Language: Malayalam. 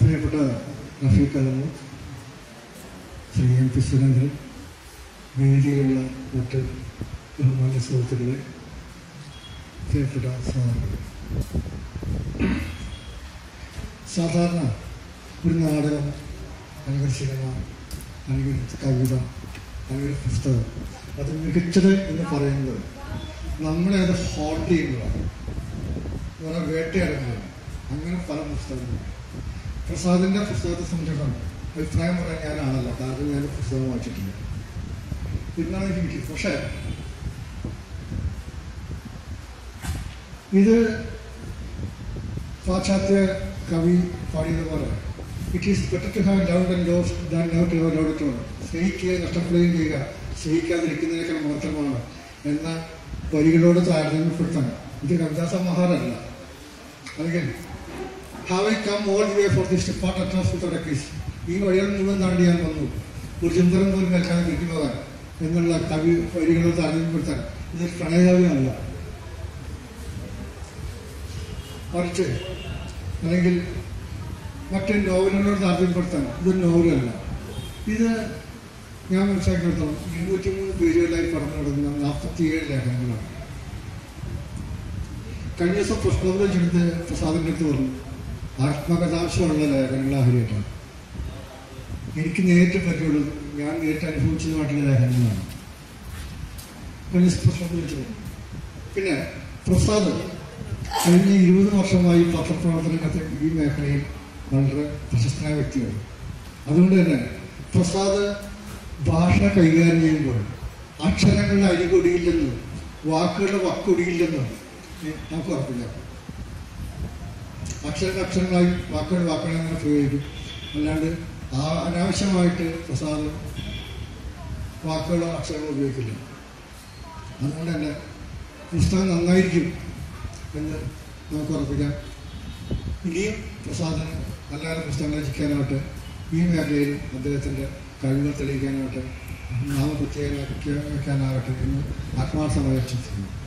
പ്രിയപ്പെട്ട റഫീഖ് അലമു ശ്രീ എം പി സുരേന്ദ്രൻ വേദിയിലുള്ള മറ്റ് ബഹുമാന്യ സുഹൃത്തുക്കളെ പ്രിയപ്പെട്ട സഹോദരങ്ങളെ സാധാരണ ഒരു നാടകം അല്ലെങ്കിൽ സിനിമ അല്ലെങ്കിൽ കവിത അല്ലെങ്കിൽ പുസ്തകം അത് മികച്ചത് എന്ന് പറയുന്നത് നമ്മളെ അത് ഹോൾഡ് ചെയ്യുന്നതാണ് എന്ന് പറഞ്ഞാൽ വേട്ടയാടുന്നതാണ് അങ്ങനെ പല പുസ്തകങ്ങളും പ്രസാദിൻ്റെ പുസ്തകത്തെ സംബന്ധിച്ചിടത്തോളം അഭിപ്രായം പറയാൻ ഞാനാണല്ല കാരണം ഞാൻ പുസ്തകം വായിച്ചിട്ടില്ല എന്നാണ് എനിക്ക് കിട്ടിയത് പക്ഷേ ഇത് പാശ്ചാത്യ കവി പാടിയതുപോലെ it is better to have love and lose than love to have love ടു സ്നേഹിക്കുക നഷ്ടപ്പെടുകയും ചെയ്യുക സ്നേഹിക്കാതിരിക്കുന്നതിനേക്കാൾ മാത്രമാണ് എന്ന വരികളോട് താരതമ്യപ്പെടുത്താൻ ഇത് കവിതാസമാഹാരമല്ല അല്ലെങ്കിൽ have I come all the way for this part അട്രാസ് വിത്ത് അടക്കീസ് ഈ വഴികൾ മുഴുവൻ താണ്ടി ഞാൻ വന്നു ഒരു ചിന്തനം പോലും കേൾക്കാതെ തിരിഞ്ഞു പോകാൻ എന്നുള്ള കവി വരികളോട് താരതമ്യപ്പെടുത്താൻ ഇതൊരു പ്രണയകാവ്യമല്ല മറിച്ച് അല്ലെങ്കിൽ മറ്റ് നോവലുകളോട് താല്പര്യപ്പെടുത്താൻ ഇതൊരു നോവലല്ല ഇത് ഞാൻ മനസ്സിലാക്കിയെടുത്തോളം ഇരുന്നൂറ്റി മൂന്ന് പേരുകളിലായി പറഞ്ഞു നടക്കുന്ന നാൽപ്പത്തിയേഴ് ലേഖനങ്ങളാണ് കഴിഞ്ഞ ദിവസം പുഷ്പകം ചെടുത്ത് പ്രസാദിൻ്റെ അടുത്ത് പറഞ്ഞു ആത്മകഥാംശമുള്ള ലേഖനങ്ങൾ ആഗ്രഹിക്കണം എനിക്ക് നേരിട്ട് പറ്റിയുള്ളത് ഞാൻ നേരിട്ട് അനുഭവിച്ചതുമായിട്ടുള്ള ലേഖനങ്ങളാണ് കഴിഞ്ഞ ദിവസം പുഷ്പം വിളിച്ചത് പിന്നെ പ്രസാദ് കഴിഞ്ഞ ഇരുപത് വർഷമായി പത്രപ്രവർത്തനത്തെ ഈ മേഖലയിൽ വളരെ പ്രശസ്തനായ വ്യക്തിയാണ് അതുകൊണ്ട് തന്നെ പ്രസാദ് ഭാഷ കൈകാര്യം ചെയ്യുമ്പോൾ അക്ഷരങ്ങളുടെ അരികൊടിയില്ലെന്നും വാക്കുകളുടെ വക്കൊടിയില്ലെന്നും നമുക്ക് ഉറപ്പില്ല അക്ഷരങ്ങൾ അക്ഷരങ്ങളായി വാക്കുകൾ വാക്കുകളെ അങ്ങനെ പ്രയോഗിക്കും അല്ലാണ്ട് ആ അനാവശ്യമായിട്ട് പ്രസാദം വാക്കുകളോ അക്ഷരങ്ങളോ ഉപയോഗിക്കില്ല അതുകൊണ്ട് തന്നെ പുസ്തകം നന്നായിരിക്കും എന്ന് നമുക്ക് ഉറപ്പിക്കാം ഇനിയും പ്രസാദന് നല്ല നല്ല പുസ്തകങ്ങൾ രചിക്കാനാവട്ടെ ഈ മേഖലയിൽ അദ്ദേഹത്തിൻ്റെ കഴിവുകൾ തെളിയിക്കാനാവട്ടെ നാമപ്രത്യേകമാക്കാനാവട്ടെ എന്ന് ആത്മാർത്ഥമായി ചിന്തിക്കുന്നു